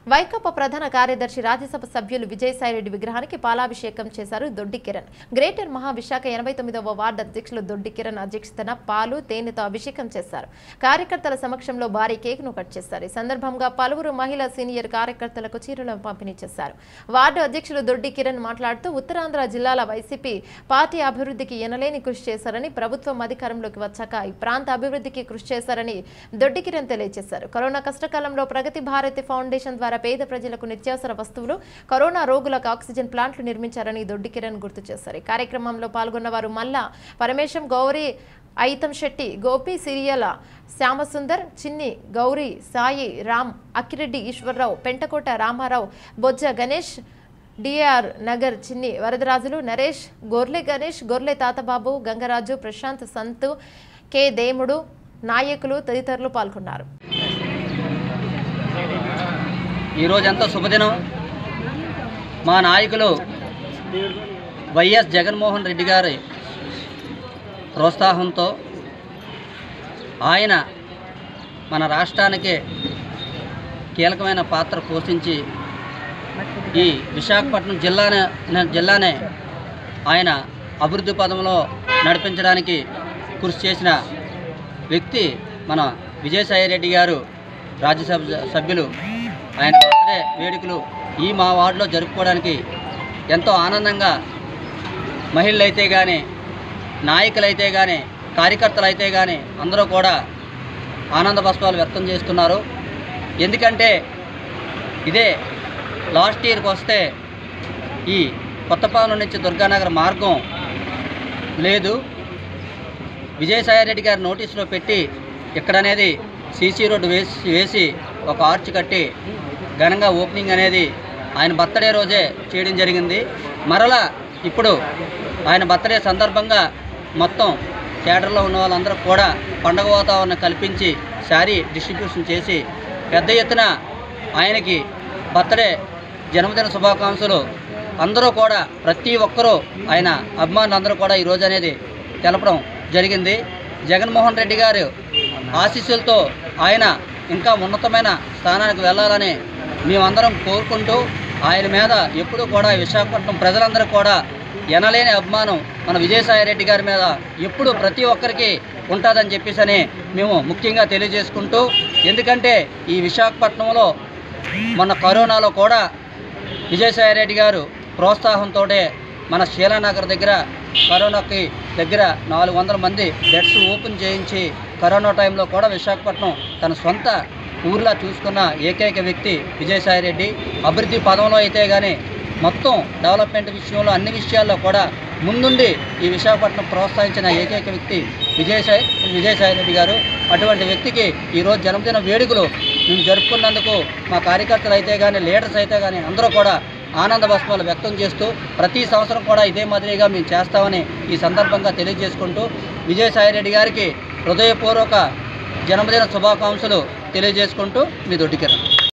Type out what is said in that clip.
వైకాపా ప్రధాన కార్యదర్శి రాజ్యసభ సభ్యులు విజయసాయిరెడ్డి విగ్రహానికి పాలాభిషేకం చేశారు దొడ్డి కిరణ్ గ్రేటర్ మహావిశాఖ ఎనభై తొమ్మిదవ వార్డు అధ్యక్షులు దొడ్డి కిరణ్ అధ్యక్షతన పాలు తేనెతో అభిషేకం చేశారు కార్యకర్తల సమక్షంలో భారీ కేక్ను కట్ చేశారు ఈ సందర్భంగా పలువురు మహిళా సీనియర్ కార్యకర్తలకు చీరలను పంపిణీ చేశారు వార్డు అధ్యక్షులు దొడ్డి కిరణ్ మాట్లాడుతూ ఉత్తరాంధ్ర జిల్లాల వైసీపీ పార్టీ అభివృద్ధికి ఎనలేని కృషి చేశారని ప్రభుత్వం అధికారంలోకి వచ్చాక ఈ ప్రాంత అభివృద్ధికి కృషి చేశారని దొడ్డి కిరణ్ తెలియజేశారు కరోనా కష్టకాలంలో ప్రగతి భారతి ఫౌండేషన్ ద్వారా పేద ప్రజలకు నిత్యావసర వస్తువులు కరోనా రోగులకు ఆక్సిజన్ ప్లాంట్లు నిర్మించారని దొడ్డి కిరణ్ గుర్తు చేశారు ఈ కార్యక్రమంలో పాల్గొన్న వారు మల్లా పరమేశం గౌరీ ఐతం శెట్టి గోపి సిరియల శ్యామసుందర్ చిన్ని గౌరీ సాయి రామ్ అక్కిరెడ్డి ఈశ్వరరావు పెంటకోట రామారావు బొజ్జ గణేష్ డిఆర్ నగర్ చిన్ని వరదరాజులు నరేష్ గొర్లె గణేష్ గొర్లె తాతబాబు గంగరాజు ప్రశాంత్ సంతు కె దేముడు నాయకులు తదితరులు పాల్గొన్నారు ఈరోజు ఎంతో శుభదినం మా నాయకులు వైఎస్ జగన్మోహన్ రెడ్డి గారి ప్రోత్సాహంతో ఆయన మన రాష్ట్రానికి కీలకమైన పాత్ర పోషించి ఈ విశాఖపట్నం జిల్లానే జిల్లానే ఆయన అభివృద్ధి పదంలో నడిపించడానికి కృషి చేసిన వ్యక్తి మన విజయసాయి రెడ్డి గారు రాజ్యసభ సభ్యులు ఆయన బర్త్డే వేడుకలు ఈ మా వార్డులో జరుపుకోవడానికి ఎంతో ఆనందంగా మహిళలైతే కానీ నాయకులైతే కానీ కార్యకర్తలైతే కానీ అందరూ కూడా ఆనంద బాష్పాలు వ్యక్తం చేస్తున్నారు ఎందుకంటే ఇదే లాస్ట్ ఇయర్కి వస్తే ఈ కొత్తపాలెం నుంచి దుర్గానగర్ మార్గం లేదు విజయసాయిరెడ్డి గారి నోటీసులో పెట్టి ఇక్కడనేది సీసీ రోడ్డు వేసి వేసి ఒక ఆర్చ్ కట్టి ఘనంగా ఓపెనింగ్ అనేది ఆయన బర్త్డే రోజే చేయడం జరిగింది మరలా ఇప్పుడు ఆయన బర్త్డే సందర్భంగా మొత్తం థియేటర్లో ఉన్న వాళ్ళందరూ కూడా పండగ వాతావరణం కల్పించి శారీ డిస్ట్రిబ్యూషన్ చేసి పెద్ద ఎత్తున ఆయనకి బర్త్డే జన్మదిన శుభాకాంక్షలు అందరూ కూడా ప్రతి ఒక్కరూ ఆయన అభిమానులు అందరూ కూడా ఈరోజు అనేది తెలపడం జరిగింది జగన్మోహన్ రెడ్డి గారు ఆశీస్సులతో ఆయన ఇంకా ఉన్నతమైన స్థానానికి వెళ్ళాలని మేమందరం కోరుకుంటూ ఆయన మీద ఎప్పుడూ కూడా విశాఖపట్నం ప్రజలందరూ కూడా ఎనలేని అభిమానం మన విజయసాయి రెడ్డి గారి మీద ఎప్పుడు ప్రతి ఒక్కరికి ఉంటుందని చెప్పేసి అని మేము ముఖ్యంగా తెలియజేసుకుంటూ ఎందుకంటే ఈ విశాఖపట్నంలో మొన్న కరోనాలో కూడా విజయసాయి రెడ్డి గారు ప్రోత్సాహంతో మన శీలానగర్ దగ్గర కరోనాకి దగ్గర నాలుగు వందల మంది బెడ్స్ ఓపెన్ చేయించి కరోనా టైంలో కూడా విశాఖపట్నం తన సొంత ఊర్లా చూసుకున్న ఏకైక వ్యక్తి విజయసాయి రెడ్డి అభివృద్ధి పదంలో అయితే కానీ మొత్తం డెవలప్మెంట్ విషయంలో అన్ని విషయాల్లో కూడా ముందుండి ఈ విశాఖపట్నం ప్రోత్సహించిన ఏకైక వ్యక్తి విజయసాయి విజయసాయి రెడ్డి గారు అటువంటి వ్యక్తికి ఈరోజు జన్మదిన వేడుకలు మేము జరుపుకున్నందుకు మా కార్యకర్తలు అయితే కానీ లీడర్స్ అయితే కానీ అందరూ కూడా ఆనంద భాష్పాలు వ్యక్తం చేస్తూ ప్రతి సంవత్సరం కూడా ఇదే మాదిరిగా మేము చేస్తామని ఈ సందర్భంగా తెలియజేసుకుంటూ విజయసాయి రెడ్డి గారికి హృదయపూర్వక జన్మదిన శుభాకాంక్షలు తెలియజేసుకుంటూ మీ దొడ్డికిరణ్